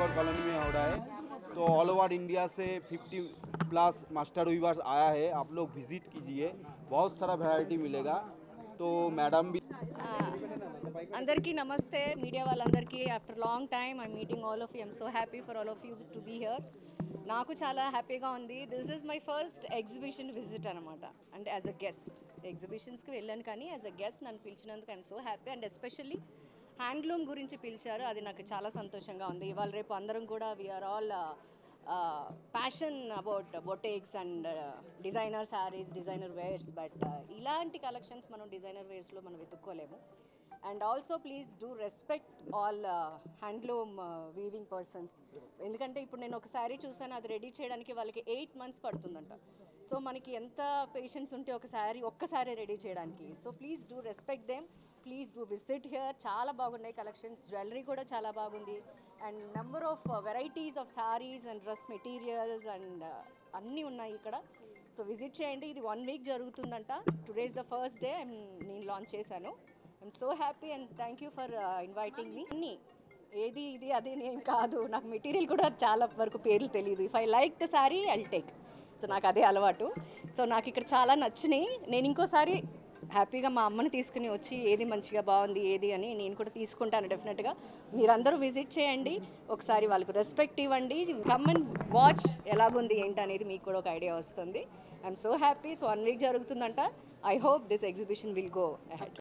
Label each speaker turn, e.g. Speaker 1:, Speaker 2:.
Speaker 1: Nagaur colony में हो रहा है तो ऑल ओवर इंडिया से 50 प्लस मास्टर वीवर्स आया है आप लोग विजिट कीजिए बहुत सारा वैरायटी मिलेगा तो मैडम भी
Speaker 2: ఆ, అందరికీ నమస్తే మీడియా వాళ్ళందరికీ after long time I meeting all of you I'm so happy for all of you to be here నాకు చాలా హ్యాపీగా ఉంది this is my first exhibition visit అనమాట అంటే యాజ్ అ గెస్ట్ ఎగ్జిబిషన్స్కి వెళ్ళాను కానీ యాజ్ అ గెస్ట్ నన్ను పిలిచినందుకు I'm so happy and especially handloom గురించి పిలిచారు అది నాకు చాలా సంతోషంగా ఉంది ఇవాళ రేపు అందరం కూడా we're all passion about boutiques and designer sarees designer wears but ఇలాంటి కలెక్షన్స్ మనం డిజైనర్ వేర్స్లో మనం వెతుక్కోలేము and also please do respect all handloom weaving persons ఎందుకంటే ఇప్పుడు నేను ఒక శారీ చూసాను అది రెడీ చేయడానికి వాళ్ళకి ఎయిట్ మంత్స్ పడుతుందంట సో మనకి ఎంత పేషెన్స్ ఉంటే ఒక శారీ ఒక్కసారి రెడీ చేయడానికి so please do respect them please do visit here చాలా బాగున్నాయి కలెక్షన్స్ జ్యువెలరీ కూడా చాలా బాగుంది and number of varieties of sarees and dress materials and అన్నీ ఉన్నాయి ఇక్కడ సో విజిట్ చేయండి ఇది వన్ వీక్ జరుగుతుందంట టుడేస్ ద ఫస్ట్ డే నేను లాంచ్ చేశాను I'm so happy and thank you for inviting me అన్నీ ఏది ఇది అది ఏం కాదు నాకు మెటీరియల్ కూడా చాలా వరకు పేర్లు తెలియదు if I like the saree I take so నాకు అదే అలవాటు సో నాకు ఇక్కడ చాలా నచ్చినాయి నేను ఇంకోసారి హ్యాపీగా మా అమ్మని తీసుకుని వచ్చి ఏది మంచిగా బాగుంది ఏది అని నేను కూడా తీసుకుంటాను డెఫినెట్గా మీరందరూ విజిట్ చేయండి ఒకసారి వాళ్ళకు రెస్పెక్ట్ ఇవ్వండి కమ్ అండ్ వాచ్ ఎలాగుంది ఏంటి అనేది మీకు కూడా ఒక ఐడియా వస్తుంది I'm so happy so one week జరుగుతుందంట I hope this exhibition will go ahead